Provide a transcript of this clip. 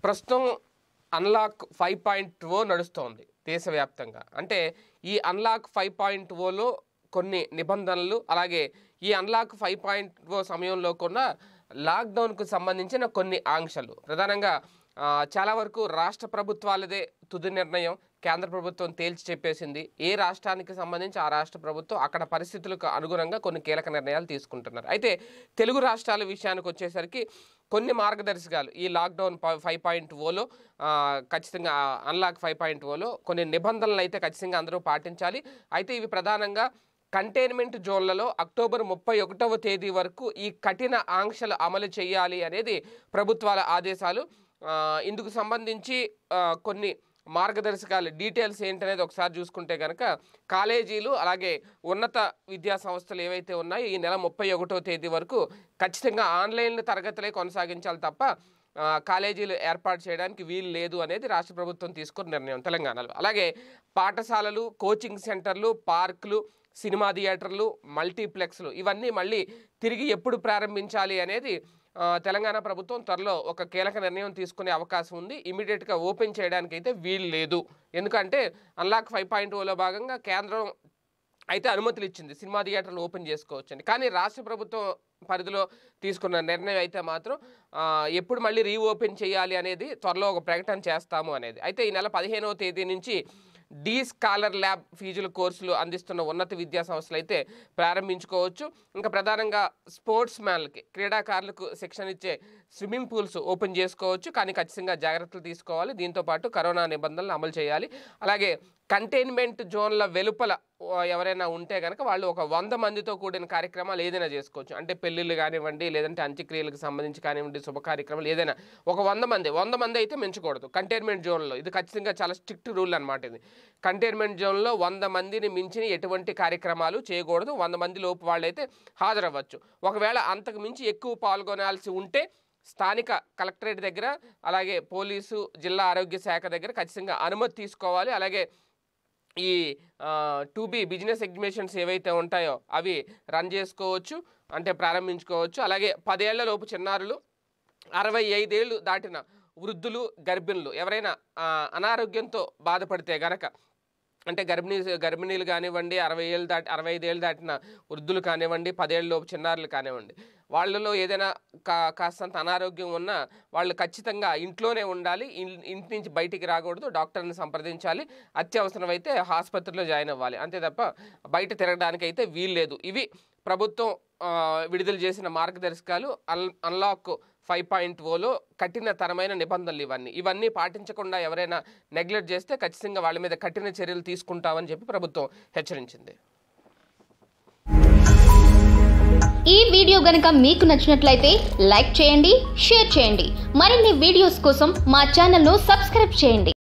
ప్రస్తుతం unlock five point ఓ నడుస్తోంది దేశవ్యాప్తంగా అంటే ఈ అన్లాక్ ఫైవ్ పాయింట్ ఓలో కొన్ని నిబంధనలు అలాగే ఈ అన్లాక్ ఫైవ్ పాయింట్ ఓ సమయంలో కూడా లాక్డౌన్కు సంబంధించిన కొన్ని ఆంక్షలు ప్రధానంగా ఆ, చాలా వరకు రాష్ట్ర ప్రభుత్వాలదే తుది నిర్ణయం కేంద్ర ప్రభుత్వం తేల్చి చెప్పేసింది ఏ రాష్ట్రానికి సంబంధించి ఆ రాష్ట్ర ప్రభుత్వం అక్కడ పరిస్థితులకు అనుగుణంగా కొన్ని కీలక నిర్ణయాలు తీసుకుంటున్నారు అయితే తెలుగు రాష్ట్రాల విషయానికి వచ్చేసరికి కొన్ని మార్గదర్శకాలు ఈ లాక్డౌన్ ఫైవ్ పాయింట్ ఓలో ఖచ్చితంగా అన్లాక్ ఫైవ్ పాయింట్ ఓలో కొన్ని నిబంధనలు అయితే ఖచ్చితంగా అందరూ పాటించాలి అయితే ఇవి ప్రధానంగా కంటైన్మెంట్ జోన్లలో అక్టోబర్ ముప్పై ఒకటవ తేదీ వరకు ఈ కఠిన ఆంక్షలు అమలు చేయాలి అనేది ప్రభుత్వాల ఆదేశాలు ఆ, ఇందుకు సంబంధించి ఆ, కొన్ని మార్గదర్శకాలు డీటెయిల్స్ ఏంటనేది ఒకసారి చూసుకుంటే కనుక కాలేజీలు అలాగే ఉన్నత విద్యా సంస్థలు ఏవైతే ఉన్నాయో ఈ నెల ముప్పై ఒకటో తేదీ వరకు ఖచ్చితంగా ఆన్లైన్ తరగతులే కొనసాగించాలి తప్ప ఆ, కాలేజీలు ఏర్పాటు చేయడానికి వీలు లేదు అనేది రాష్ట్ర ప్రభుత్వం తీసుకున్న నిర్ణయం తెలంగాణలో అలాగే పాఠశాలలు కోచింగ్ సెంటర్లు పార్కులు సినిమా థియేటర్లు మల్టీప్లెక్స్లు ఇవన్నీ మళ్ళీ తిరిగి ఎప్పుడు ప్రారంభించాలి అనేది ఆ, తెలంగాణ ప్రభుత్వం త్వరలో ఒక కీలక నిర్ణయం తీసుకునే అవకాశం ఉంది ఇమీడియట్గా ఓపెన్ చేయడానికి అయితే వీలు లేదు ఎందుకంటే అన్లాక్ ఫైవ్ పాయింట్ ఓలో భాగంగా కేంద్రం అయితే అనుమతులు ఇచ్చింది సినిమా థియేటర్లు ఓపెన్ చేసుకోవచ్చని కానీ రాష్ట్ర ప్రభుత్వం పరిధిలో తీసుకున్న నిర్ణయం అయితే మాత్రం ఆ, ఎప్పుడు మళ్ళీ రీఓపెన్ చేయాలి అనేది త్వరలో ఒక ప్రకటన చేస్తాము అనేది అయితే ఈ నెల పదిహేనవ తేదీ నుంచి డీ స్కాలర్ ల్యాబ్ ఫీజుల కోర్సులు అందిస్తున్న ఉన్నత విద్యా సంస్థలు అయితే ప్రారంభించుకోవచ్చు ఇంకా ప్రధానంగా స్పోర్ట్స్ మ్యాన్లకి క్రీడాకారులకు శిక్షణ ఇచ్చే స్విమ్మింగ్ పూల్స్ ఓపెన్ చేసుకోవచ్చు కానీ ఖచ్చితంగా జాగ్రత్తలు తీసుకోవాలి దీంతో పాటు కరోనా నిబంధనలు అమలు చేయాలి అలాగే కంటైన్మెంట్ జోన్ల వెలుపల ఆ, ఎవరైనా ఉంటే కనుక వాళ్ళు ఒక వంద మందితో కూడిన కార్యక్రమాలు ఏదైనా చేసుకోవచ్చు అంటే పెళ్ళిళ్ళు కానివ్వండి లేదంటే అంత్యక్రియలకు సంబంధించి కానివ్వండి శుభ కార్యక్రమాలు ఏదైనా ఒక వంద మంది వంద మంది అయితే మించకూడదు కంటైన్మెంట్ జోన్లో ఇది ఖచ్చితంగా చాలా స్ట్రిక్ట్ రూల్ అనమాట ఇది కంటైన్మెంట్ జోన్లో వంద మందిని మించిన ఎటువంటి కార్యక్రమాలు చేయకూడదు వంద మంది లోపు వాళ్ళైతే హాజరవ్వచ్చు ఒకవేళ అంతకు మించి ఎక్కువ పాల్గొనాల్సి ఉంటే స్థానిక కలెక్టరేట్ దగ్గర అలాగే పోలీసు జిల్లా ఆరోగ్య శాఖ దగ్గర ఖచ్చితంగా అనుమతి తీసుకోవాలి అలాగే ఈ టూ బి బిజినెస్ ఎగ్జిబిషన్స్ ఏవైతే ఉంటాయో అవి రన్ చేసుకోవచ్చు అంటే ప్రారంభించుకోవచ్చు అలాగే పదేళ్ల లోపు చిన్నారులు అరవై ఐదేళ్ళు దాటిన వృద్ధులు గర్భిణులు ఎవరైనా ఆ, అనారోగ్యంతో బాధపడితే గనక అంటే గర్భిణీ గర్భిణీలు కానివ్వండి అరవై ఏళ్ళు దాటి అరవై ఐదు ఏళ్ళు దాటిన వృద్ధులు కానివ్వండి పదేళ్ళ లోపు చిన్నారులు కానివ్వండి వాళ్ళలో ఏదైనా కా కాస్తంత అనారోగ్యం ఉన్నా వాళ్ళు ఖచ్చితంగా ఇంట్లోనే ఉండాలి ఇన్- ఇంటి నుంచి బయటికి రాకూడదు డాక్టర్ని సంప్రదించాలి అత్యవసరమైతే ఆసుపత్రిలో జాయిన్ అవ్వాలి అంతే తప్ప బయట తిరగడానికి అయితే వీల్లేదు ఇవి ప్రభుత్వం ఆ, విడుదల చేసిన మార్గదర్శకాలు అన్ అన్లాక్ ఫైవ్ పాయింట్ ఓలో కఠినతరమైన నిబంధనలు ఇవన్నీ ఇవన్నీ పాటించకుండా ఎవరైనా నెగ్లెక్ట్ చేస్తే ఖచ్చితంగా వాళ్ళ మీద కఠిన చర్యలు తీసుకుంటామని చెప్పి ప్రభుత్వం హెచ్చరించింది ఈ వీడియో గనుక మీకు నచ్చినట్లయితే లైక్ చేయండి షేర్ చేయండి మరిన్ని వీడియోస్ కోసం మా ఛానల్ను సబ్స్క్రైబ్ చేయండి